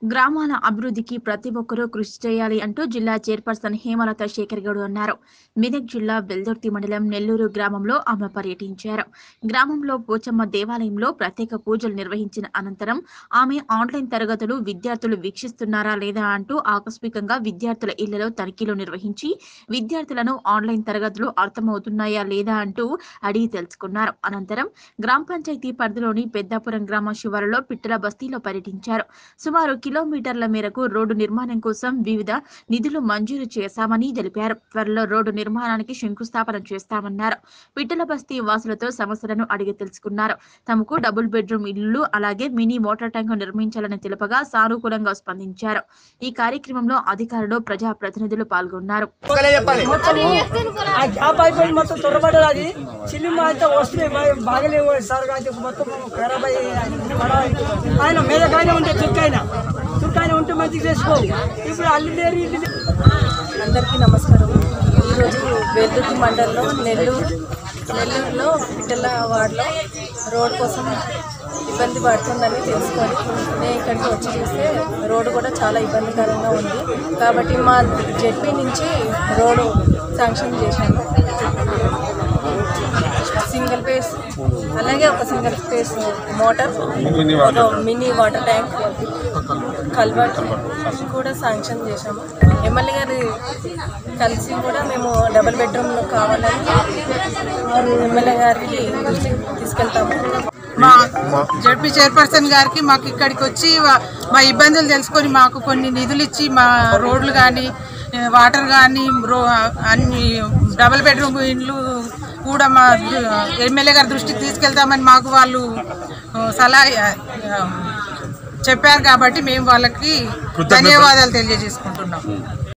గ్రామాల అభివృద్ధికి ప్రతి ఒక్కరూ కృషి చేయాలి అంటూ జిల్లా చైర్పర్సన్ హేమలత శేఖర్ గౌడ్ అన్నారు మెదక్ జిల్లా వెల్దుర్తి మండలం నెల్లూరు గ్రామంలో ఆమె పర్యటించారు గ్రామంలో పోచమ్మ దేవాలయంలో ప్రత్యేక పూజలు నిర్వహించిన అనంతరం ఆమె ఆన్లైన్ తరగతులు విద్యార్థులు వీక్షిస్తున్నారా లేదా అంటూ ఆకస్మికంగా విద్యార్థుల ఇళ్లలో తనిఖీలు నిర్వహించి విద్యార్థులను ఆన్లైన్ తరగతులు అర్థమవుతున్నాయా లేదా అంటూ అడిగి తెలుసుకున్నారు అనంతరం గ్రామ పంచాయతీ పరిధిలోని పెద్దాపురం గ్రామ శివారులో పిట్టల బస్తీలో పర్యటించారు సుమారు కిలోమీటర్ల మేరకు రోడ్డు నిర్మాణం కోసం వివిధ నిధులు మంజూరు చేశామని తెలిపారు త్వరలో రోడ్డు నిర్మాణానికి శంకుస్థాపన చేస్తామన్నారు పిట్టల బస్తీ వాసులతో సమస్యలను అడిగి తెలుసుకున్నారు తమకు డబుల్ బెడ్రూమ్ ఇల్లు అలాగే మినీ వాటర్ ట్యాంక్ నిర్మించాలని తెలుపగా సానుకూలంగా స్పందించారు ఈ కార్యక్రమంలో అధికారులు ప్రజా ప్రతినిధులు పాల్గొన్నారు ఆ గ్యాప్ అయిపోయింది మొత్తం త్వరపడ్డది అది సినిమా అయితే వస్తున్నాయి బా- బాగలేవు సార్ అయితే మొత్తం ఖరాబ్ అయ్యి ఆయన మీదకైనా ఉంటే చుక్కైనా చుక్కైనా ఉంటే మంచిగా చేసుకో ఇప్పుడు అల్లు లేరు ఇల్లు లేరు. అందరికీ నమస్కారం ఈరోజు వెల్దుర్తి మండలంలో నెల్లూరు నెల్లూరులో పిట్టల వాడలో రోడ్ కోసం ఇబ్బంది పడుతుందని తెలుసుకొని నేను ఇక్కడికి వచ్చి చూస్తే రోడ్డు కూడా చాలా ఇబ్బందికరంగా ఉంది కాబట్టి మా జెడ్పీ నుంచి రోడ్డు శాంక్షన్ చేశాను సింగిల్ ఫేస్ అలాగే ఒక సింగిల్ ఫేస్ మోటార్ ఒక మినీ వాటర్ ట్యాంక్ కల్వర్ట్ కూడా శాంక్షన్ చేశాము ఎమ్మెల్యే గారి కలిసి కూడా మేము డబుల్ బెడ్రూమ్లో కావాలని ఎమ్మెల్యే గారికి దృష్టికి తీసుకెళ్తాము మా జడ్పీ చైర్పర్సన్ గారికి మాకు ఇక్కడికి వచ్చి వా- మా ఇబ్బందులు తెలుసుకొని మాకు కొన్ని నిధులు ఇచ్చి మా రోడ్లు కానీ వాటర్ కానీ రో అన్ని డబుల్ బెడ్రూమ్ ఇండ్లు కూడా మా దు- ఎమ్మెల్యే గారి దృష్టికి తీసుకెళ్తామని మాకు వాళ్ళు ఆ, సలహా ఆ, చెప్పారు కాబట్టి మేము వాళ్ళకి ధన్యవాదాలు తెలియజేసుకుంటున్నాం